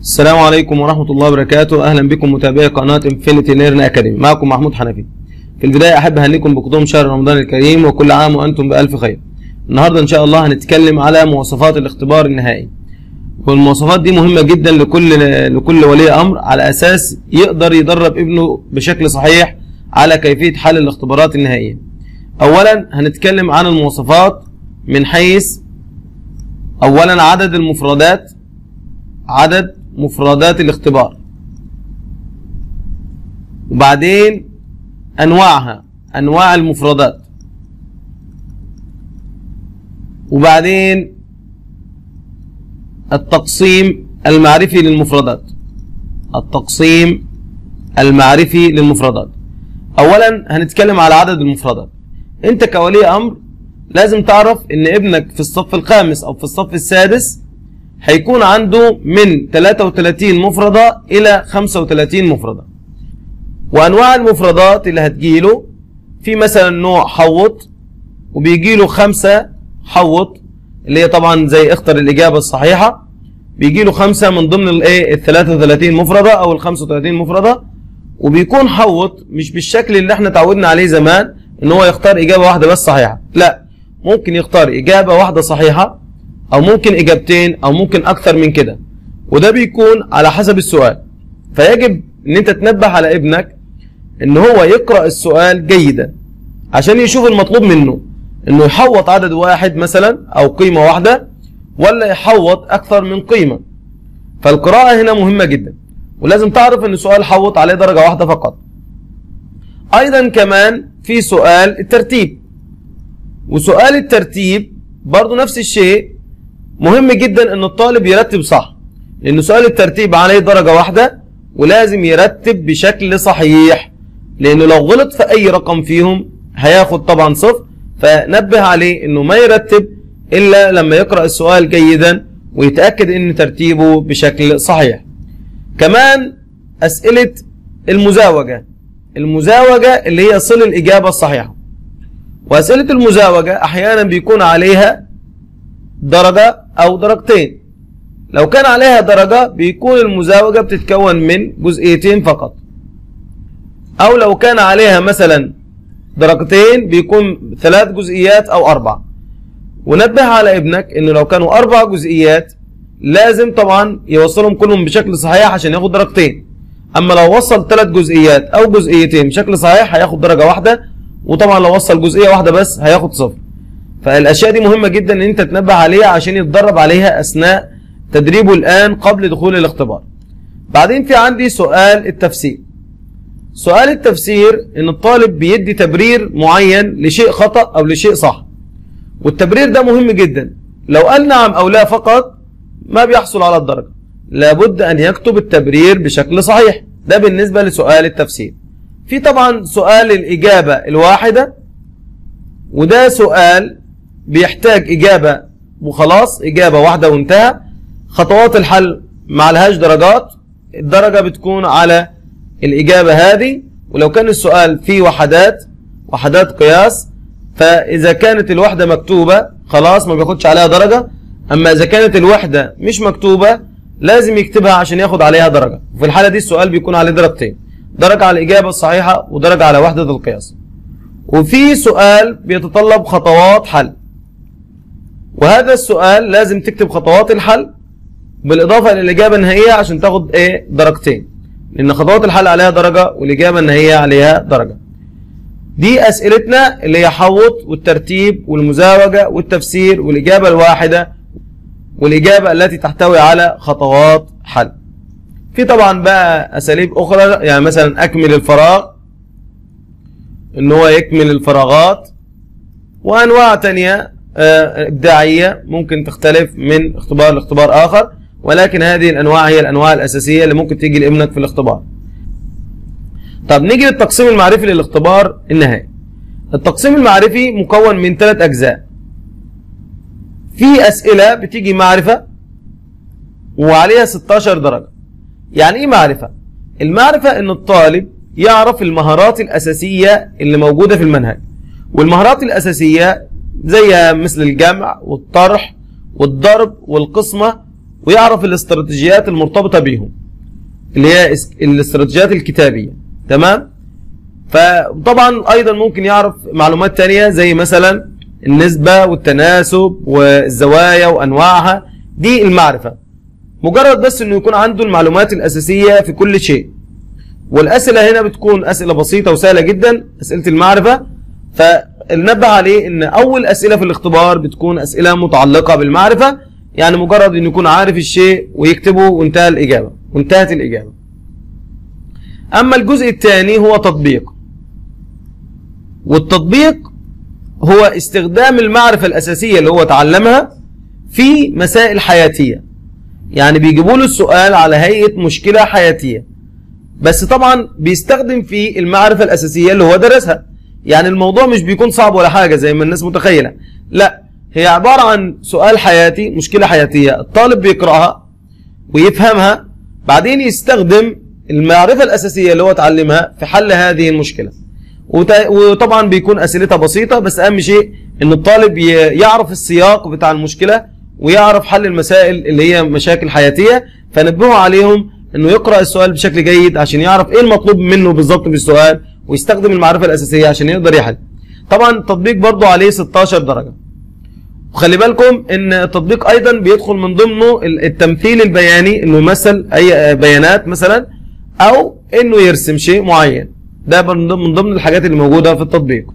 السلام عليكم ورحمة الله وبركاته أهلا بكم متابعي قناة انفينيتي ليرن أكاديمي معكم محمود حنفي في البداية أحب أهنيكم بقدوم شهر رمضان الكريم وكل عام وأنتم بألف خير النهاردة إن شاء الله هنتكلم على مواصفات الاختبار النهائي والمواصفات دي مهمة جدا لكل لكل ولي أمر على أساس يقدر يدرب ابنه بشكل صحيح على كيفية حل الاختبارات النهائية أولا هنتكلم عن المواصفات من حيث أولا عدد المفردات عدد مفردات الاختبار وبعدين انواعها انواع المفردات وبعدين التقسيم المعرفي للمفردات التقسيم المعرفي للمفردات اولا هنتكلم على عدد المفردات انت كولي امر لازم تعرف ان ابنك في الصف الخامس او في الصف السادس هيكون عنده من 33 مفردة إلى 35 مفردة وأنواع المفردات اللي هتجيله في مثلا نوع حوط وبيجيله خمسة حوط اللي هي طبعا زي اختر الإجابة الصحيحة بيجيله خمسة من ضمن الايه ال 33 مفردة أو ال 35 مفردة وبيكون حوط مش بالشكل اللي احنا تعودنا عليه زمان ان هو يختار إجابة واحدة بس صحيحة لا ممكن يختار إجابة واحدة صحيحة او ممكن اجابتين او ممكن اكثر من كده وده بيكون على حسب السؤال فيجب ان انت تنبه على ابنك ان هو يقرأ السؤال جيدا عشان يشوف المطلوب منه انه يحوط عدد واحد مثلا او قيمة واحدة ولا يحوط اكثر من قيمة فالقراءة هنا مهمة جدا ولازم تعرف ان سؤال حوط عليه درجة واحدة فقط ايضا كمان في سؤال الترتيب وسؤال الترتيب برضو نفس الشيء مهم جدا ان الطالب يرتب صح لان سؤال الترتيب عليه درجة واحدة ولازم يرتب بشكل صحيح لانه لو غلط في اي رقم فيهم هياخد طبعا صفر فنبه عليه انه ما يرتب الا لما يقرأ السؤال جيدا ويتأكد ان ترتيبه بشكل صحيح كمان اسئلة المزاوجة المزاوجة اللي هي صل الاجابة الصحيحة واسئلة المزاوجة احيانا بيكون عليها درجة أو درجتين لو كان عليها درجة بيكون المزاوجة بتتكون من جزئيتين فقط أو لو كان عليها مثلا درجتين بيكون ثلاث جزئيات أو أربع ونبه على ابنك إنه لو كانوا أربع جزئيات لازم طبعا يوصلهم كلهم بشكل صحيح عشان ياخد درجتين أما لو وصل ثلاث جزئيات أو جزئيتين بشكل صحيح هياخد درجة واحدة وطبعا لو وصل جزئية واحدة بس هياخد صفر فالاشياء دي مهمه جدا ان انت تنبه عليها عشان يتدرب عليها اثناء تدريبه الان قبل دخول الاختبار بعدين في عندي سؤال التفسير سؤال التفسير ان الطالب بيدي تبرير معين لشيء خطأ او لشيء صح والتبرير ده مهم جدا لو قال نعم او لا فقط ما بيحصل على الدرجة لابد ان يكتب التبرير بشكل صحيح ده بالنسبة لسؤال التفسير في طبعا سؤال الاجابة الواحدة وده سؤال بيحتاج إجابة وخلاص إجابة واحدة وانتهى خطوات الحل ما لهاش درجات الدرجة بتكون على الإجابة هذه ولو كان السؤال فيه وحدات وحدات قياس فإذا كانت الوحدة مكتوبة خلاص ما بياخدش عليها درجة أما إذا كانت الوحدة مش مكتوبة لازم يكتبها عشان ياخد عليها درجة وفي الحالة دي السؤال بيكون عليه درجتين درجة على الإجابة الصحيحة ودرجة على وحدة القياس وفي سؤال بيتطلب خطوات حل وهذا السؤال لازم تكتب خطوات الحل بالإضافة للإجابة النهائية عشان تاخد إيه درجتين لأن خطوات الحل عليها درجة والإجابة النهائية عليها درجة دي أسئلتنا اللي هي حوط والترتيب والمزاوجة والتفسير والإجابة الواحدة والإجابة التي تحتوي على خطوات حل في طبعا بقى أساليب أخرى يعني مثلا أكمل الفراغ ان هو يكمل الفراغات وانواع تانية ابداعية ممكن تختلف من اختبار لاختبار اخر ولكن هذه الانواع هي الانواع الاساسية اللي ممكن تيجي لابنك في الاختبار طب نيجي للتقسيم المعرفي للاختبار النهائي التقسيم المعرفي مكون من ثلاث اجزاء في اسئلة بتيجي معرفة وعليها 16 درجة يعني ايه معرفة المعرفة ان الطالب يعرف المهارات الأساسية اللي موجودة في المنهج والمهارات الأساسية زي مثل الجمع والطرح والضرب والقسمة ويعرف الاستراتيجيات المرتبطة بيهم اللي هي اس- الاستراتيجيات الكتابية تمام فطبعا ايضا ممكن يعرف معلومات تانية زي مثلا النسبة والتناسب والزوايا وانواعها دي المعرفة مجرد بس انه يكون عنده المعلومات الاساسية في كل شيء والاسئلة هنا بتكون اسئلة بسيطة وسهلة جدا اسئلة المعرفة فننبه عليه ان اول اسئلة في الاختبار بتكون اسئلة متعلقة بالمعرفة يعني مجرد انه يكون عارف الشيء ويكتبه وانتهى الاجابة وانتهت الاجابة اما الجزء الثاني هو تطبيق والتطبيق هو استخدام المعرفة الأساسية اللي هو اتعلمها في مسائل حياتية يعني بيجيبوا له السؤال على هيئة مشكلة حياتية بس طبعا بيستخدم فيه المعرفة الأساسية اللي هو درسها يعني الموضوع مش بيكون صعب ولا حاجة زي ما الناس متخيلة لا هي عبارة عن سؤال حياتي مشكلة حياتية الطالب بيقرأها ويفهمها بعدين يستخدم المعرفة الأساسية اللي هو اتعلمها في حل هذه المشكلة وت- وطبعا بيكون أسئلتها بسيطة بس أهم شيء إن الطالب ي- يعرف السياق بتاع المشكلة ويعرف حل المسائل اللي هي مشاكل حياتية فنبهوا عليهم إنه يقرأ السؤال بشكل جيد عشان يعرف إيه المطلوب منه بالظبط في السؤال ويستخدم المعرفة الأساسية عشان يقدر يحل طبعا التطبيق برضو عليه 16 درجة وخلي بالكم ان التطبيق ايضا بيدخل من ضمنه ال- التمثيل البياني انه يمثل اي بيانات مثلا او انه يرسم شيء معين ده من ضمن من ضمن الحاجات اللي موجوده في التطبيق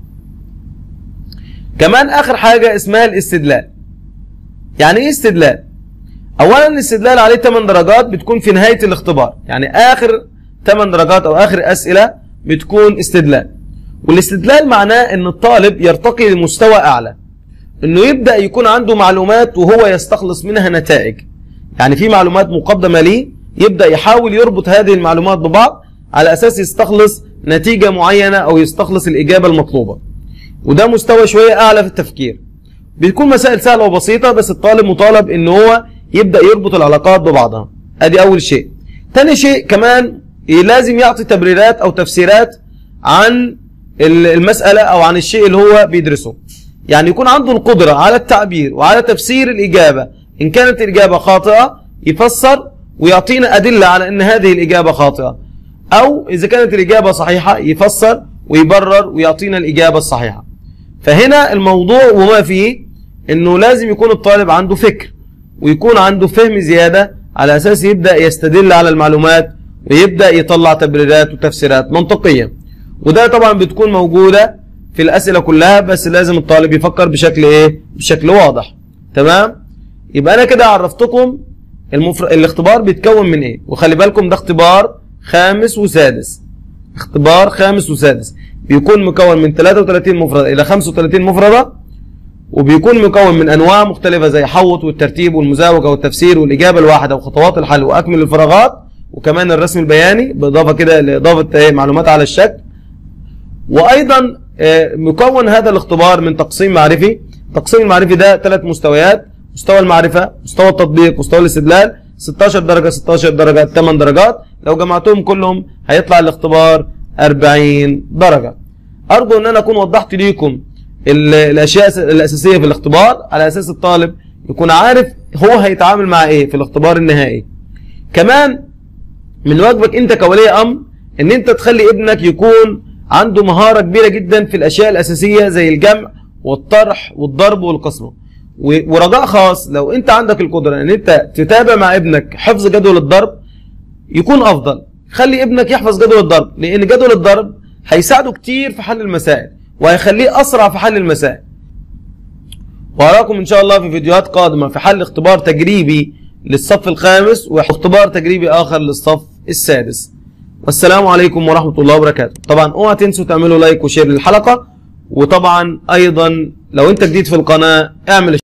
كمان اخر حاجه اسمها الاستدلال يعني ايه استدلال اولا الاستدلال عليه 8 درجات بتكون في نهايه الاختبار يعني اخر 8 درجات او اخر اسئله بتكون استدلال والاستدلال معناه ان الطالب يرتقي لمستوى اعلى انه يبدا يكون عنده معلومات وهو يستخلص منها نتائج يعني في معلومات مقدمه ليه يبدا يحاول يربط هذه المعلومات ببعض على اساس يستخلص نتيجه معينه او يستخلص الاجابه المطلوبه وده مستوى شويه اعلى في التفكير بتكون مسائل سهله وبسيطه بس الطالب مطالب ان هو يبدا يربط العلاقات ببعضها ادي اول شيء تاني شيء كمان لازم يعطي تبريرات او تفسيرات عن ال- المساله او عن الشيء اللي هو بيدرسه يعني يكون عنده القدره على التعبير وعلى تفسير الاجابه ان كانت الاجابه خاطئه يفسر ويعطينا ادله على ان هذه الاجابه خاطئه او اذا كانت الاجابه صحيحه يفسر ويبرر ويعطينا الاجابه الصحيحه فهنا الموضوع وما فيه انه لازم يكون الطالب عنده فكر ويكون عنده فهم زيادة على اساس يبدأ يستدل على المعلومات ويبدأ يطلع تبريرات وتفسيرات منطقية وده طبعا بتكون موجودة في الاسئلة كلها بس لازم الطالب يفكر بشكل ايه بشكل واضح تمام يبقى انا كده عرفتكم المفر... الاختبار بيتكون من ايه وخلي بالكم ده اختبار خامس وسادس اختبار خامس وسادس بيكون مكون من 33 مفردة إلى 35 مفردة وبيكون مكون من أنواع مختلفة زي حوط والترتيب والمزاوجة والتفسير والإجابة الواحدة وخطوات الحل وأكمل الفراغات وكمان الرسم البياني بالإضافة كده لإضافة إيه، معلومات على الشكل وأيضا آه، مكون هذا الاختبار من تقسيم معرفي التقسيم المعرفي ده ثلاث مستويات مستوى المعرفة مستوى التطبيق مستوى الاستدلال 16 درجة 16 درجة 8 درجات لو جمعتهم كلهم هيطلع الاختبار 40 درجة أرجو أن أنا أكون وضحت ليكم ال- الأشياء الأساسية في الاختبار على أساس الطالب يكون عارف هو هيتعامل مع إيه في الاختبار النهائي كمان من واجبك أنت كولي أمر أن أنت تخلي ابنك يكون عنده مهارة كبيرة جدا في الأشياء الأساسية زي الجمع والطرح والضرب والقسمة و- ورجاء خاص لو أنت عندك القدرة أن أنت تتابع مع ابنك حفظ جدول الضرب يكون افضل خلي ابنك يحفظ جدول الضرب لان جدول الضرب هيساعده كتير في حل المسائل وهيخليه اسرع في حل المسائل واراكم ان شاء الله في فيديوهات قادمه في حل اختبار تجريبي للصف الخامس واختبار تجريبي اخر للصف السادس والسلام عليكم ورحمه الله وبركاته طبعا اوعى تنسوا تعملوا لايك وشير للحلقه وطبعا ايضا لو انت جديد في القناه اعمل